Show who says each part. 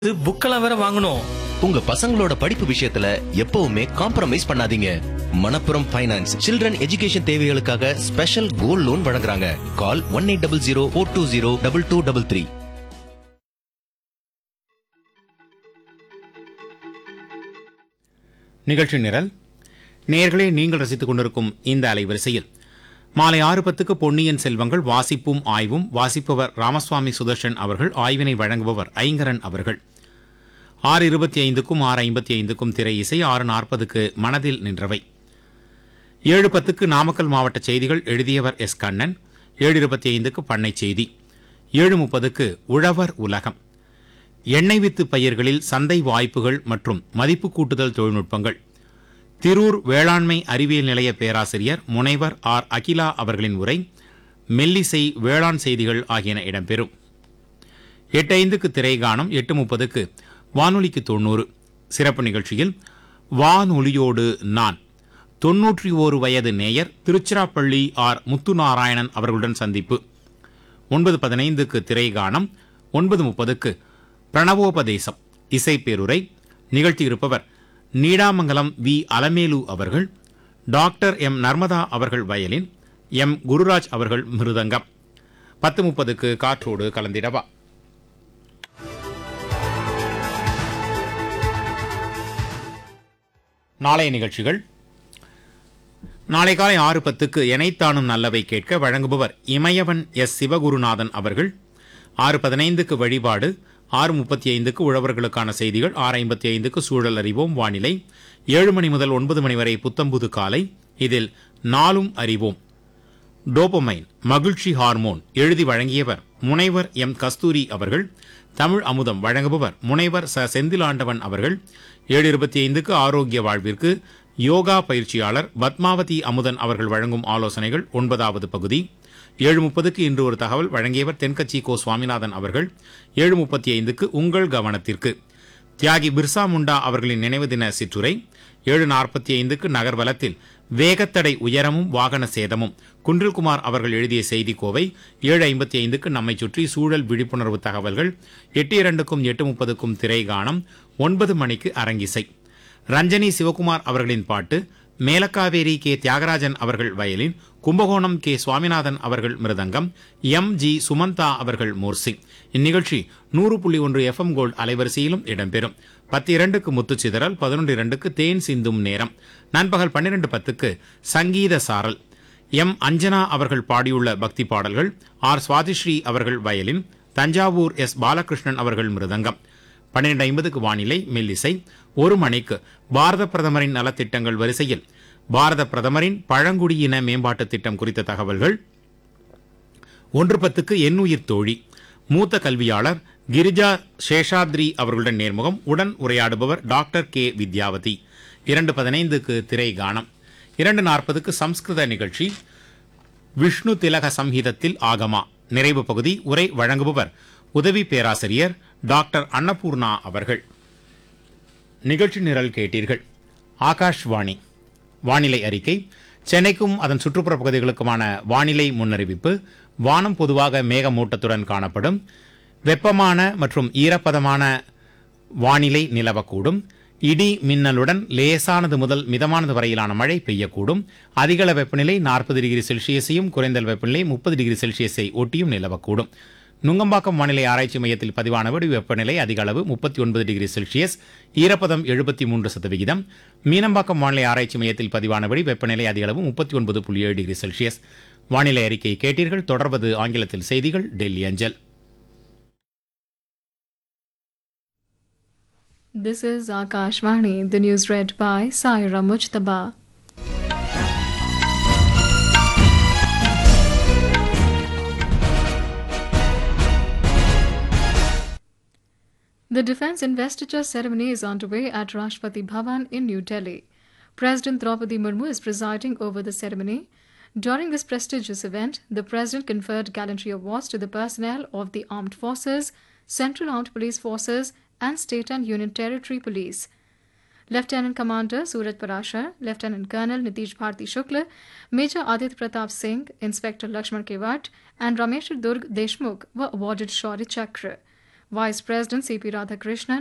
Speaker 1: இது புக்கெல்லாம் வேற வாங்கணும்
Speaker 2: உங்க பசங்களோட படிப்பு விஷயத்துல எப்பவுமே காம்ப்ரமைஸ் பண்ணாதீங்க மணப்புரம் ஃபைனான்ஸ் சில்ட்ரன் எஜுகேஷன் தேவைகளுக்காக ஸ்பெஷல் கோல்ட் லோன் வழங்குறாங்க call one eight double zero four two zero double two double three
Speaker 3: நிகழ்ச்சி நிரல் நேர்களே நீங்கள் ரசித்துக் கொண்டிருக்கும் இந்த அலைவரிசையில் மாலை ஆறு பத்துக்கு பொன்னியின் செல்வங்கள் வாசிப்பும் ஆய்வும் வாசிப்பவர் ராமசுவாமி சுதர்ஷன் அவர்கள் ஆய்வினை வழங்குபவர் ஐங்கரன் அவர்கள் ஆறு இருபத்தி ஐந்துக்கும் ஆறு ஐம்பத்தி ஐந்துக்கும் திரை இசை ஆறு நாற்பதுக்கு மனதில் நின்றவை ஏழு பத்துக்கு நாமக்கல் மாவட்ட செய்திகள் எழுதியவர் எஸ் கண்ணன் ஏழு இருபத்தி ஐந்துக்கு பண்ணை செய்தி ஏழு முப்பதுக்கு உழவர் உலகம் எண்ணெய் வித்து பயிர்களில் சந்தை வாய்ப்புகள் மற்றும் மதிப்பு கூட்டுதல் தொழில்நுட்பங்கள் திரூர் வேளாண்மை அறிவியல் நிலைய பேராசிரியர் முனைவர் ஆர் அகிலா அவர்களின் உரை மெல்லிசை வேளாண் செய்திகள் ஆகியன இடம்பெறும் எட்டு ஐந்துக்கு திரைகானம் எட்டு முப்பதுக்கு வானொலிக்கு தொண்ணூறு சிறப்பு நிகழ்ச்சியில் வானொலியோடு நான் தொன்னூற்றி ஓரு வயது நேயர் திருச்சிராப்பள்ளி ஆர் முத்துநாராயணன் அவர்களுடன் சந்திப்பு ஒன்பது பதினைந்துக்கு திரைகானம் ஒன்பது முப்பதுக்கு பிரணவோபதேசம் இசைப்பேருரை நிகழ்த்தி இருப்பவர் நீடாமங்கலம் வி அலமேலு அவர்கள் டாக்டர் எம் நர்மதா அவர்கள் வயலின் எம் குருராஜ் அவர்கள் மிருதங்கம் பத்து முப்பதுக்கு காற்றோடு கலந்திடவா நாளைய நிகழ்ச்சிகள் நாளை காலை ஆறு பத்துக்கு எனைத்தானும் நல்லவை கேட்க வழங்குபவர் இமயவன் எஸ் சிவகுருநாதன் அவர்கள் ஆறு பதினைந்துக்கு வழிபாடு ஆறு முப்பத்தி ஐந்துக்கு உழவர்களுக்கான செய்திகள் ஆறு ஐம்பத்தி ஐந்துக்கு சூழல் அறிவோம் வானிலை ஏழு மணி முதல் ஒன்பது மணி வரை புத்தம்புது காலை இதில் நாளும் அறிவோம் டோபமைன் மகிழ்ச்சி ஹார்மோன் எழுதி வழங்கியவர் முனைவர் எம் கஸ்தூரி அவர்கள் தமிழ் அமுதம் வழங்குபவர் முனைவர் ச செந்திலாண்டவன் அவர்கள் ஏழு இருபத்தி ஐந்துக்கு ஆரோக்கிய வாழ்விற்கு யோகா பயிற்சியாளர் பத்மாவதி அமுதன் அவர்கள் வழங்கும் ஆலோசனைகள் ஒன்பதாவது பகுதி ஏழு முப்பதுக்கு இன்று ஒரு தகவல் வழங்கியவர் தென்கட்சி கோ சுவாமிநாதன் அவர்கள் ஏழு முப்பத்தி ஐந்துக்கு உங்கள் கவனத்திற்கு தியாகி பிர்சா முண்டா அவர்களின் நினைவு தின சிற்றுரை ஏழு நாற்பத்தி ஐந்துக்கு நகர்வலத்தில் வேகத்தடை உயரமும் வாகன சேதமும் குன்றில்குமார் அவர்கள் எழுதிய செய்தி கோவை ஏழு ஐம்பத்தி ஐந்துக்கு நம்மை சுற்றி சூழல் விழிப்புணர்வு தகவல்கள் எட்டு இரண்டுக்கும் எட்டு முப்பதுக்கும் திரைகானம் ஒன்பது மணிக்கு அரங்கிசை ரஞ்சனி சிவகுமார் அவர்களின் பாட்டு மேலக்காவேரி கே தியாகராஜன் அவர்கள் வயலின் கும்பகோணம் கே சுவாமிநாதன் அவர்கள் மிருதங்கம் எம் ஜி சுமந்தா அவர்கள் மோர்சிங் இந்நிகழ்ச்சி நூறு புள்ளி ஒன்று எஃப்எம் கோல்ட் அலைவரிசையிலும் இடம்பெறும் பத்து இரண்டுக்கு முத்துச்சிதறல் பதினொன்று இரண்டுக்கு தேன் சிந்தும் நேரம் நண்பகல் பன்னிரண்டு பத்துக்கு சங்கீத சாரல் எம் அஞ்சனா அவர்கள் பாடியுள்ள பக்தி பாடல்கள் ஆர் சுவாதிஸ்ரீ அவர்கள் வயலின் தஞ்சாவூர் எஸ் பாலகிருஷ்ணன் அவர்கள் மிருதங்கம் பன்னிரண்டு ஐம்பதுக்கு வானிலை மெல்லிசை ஒரு மணிக்கு பாரத பிரதமரின் நலத்திட்டங்கள் வரிசையில் பாரத பிரதமரின் பழங்குடியின மேம்பாட்டுத் திட்டம் குறித்த தகவல்கள் ஒன்று பத்துக்கு எண்ணுயிர் தோழி மூத்த கல்வியாளர் கிரிஜா சேஷாத்ரி அவர்களுடன் நேர்முகம் உடன் உரையாடுபவர் டாக்டர் கே வித்யாவதி இரண்டு பதினைந்துக்கு திரை கானம் இரண்டு நாற்பதுக்கு சம்ஸ்கிருத நிகழ்ச்சி விஷ்ணு திலக சம்ஹிதத்தில் ஆகமா நிறைவு பகுதி உரை வழங்குபவர் உதவி பேராசிரியர் டாக்டர் அன்னபூர்ணா அவர்கள் நிகழ்ச்சி நிரல் கேட்டீர்கள் ஆகாஷ்வாணி வானிலை அறிக்கை சென்னைக்கும் அதன் சுற்றுப்புற பகுதிகளுக்குமான வானிலை முன்னறிவிப்பு வானம் பொதுவாக மேகமூட்டத்துடன் காணப்படும் வெப்பமான மற்றும் ஈரப்பதமான வானிலை நிலவக்கூடும் இடி மின்னலுடன் லேசானது முதல் மிதமானது வரையிலான மழை பெய்யக்கூடும் அதிகள வெப்பநிலை நாற்பது டிகிரி செல்சியஸையும் குறைந்த வெப்பநிலை முப்பது டிகிரி செல்சியஸை ஒட்டியும் நிலவக்கூடும் நுங்கம்பாக்கம் வானிலை ஆராய்ச்சி மையத்தில் பதிவானபடி வெப்பநிலை அதிக அளவு முப்பத்தி ஒன்பது டிகிரி செல்சியஸ் ஈரப்பதம் எழுபத்தி மூன்று சதவிகிதம் மீனம்பாக்கம் வானிலை ஆராய்ச்சி மையத்தில் பதிவானபடி வெப்பநிலை அதிக அளவு முப்பத்தி ஒன்பது புள்ளி ஏழு டிகிரி செல்சியஸ் வானிலை அறிக்கை கேட்டீர்கள் தொடர்வது ஆங்கிலத்தில் செய்திகள் டெல்லி அஞ்சல்
Speaker 4: This is Akashvani, the news read by Saira Mujtaba. The defense investiture ceremony is underway at Rashtrapati Bhavan in New Delhi. President Draupadi Murmu is presiding over the ceremony. During this prestigious event, the president conferred gallantry awards to the personnel of the armed forces, central armed police forces, and state and union territory police. Lieutenant Commander Suraj Parashar, Lieutenant Colonel Nitish Bharti Shukla, Major Adit Pratap Singh, Inspector Lakshman Kewat, and Ramesh Durg Deshmukh were awarded Shaurya Chakra. Vice President C.P. Radhakrishnan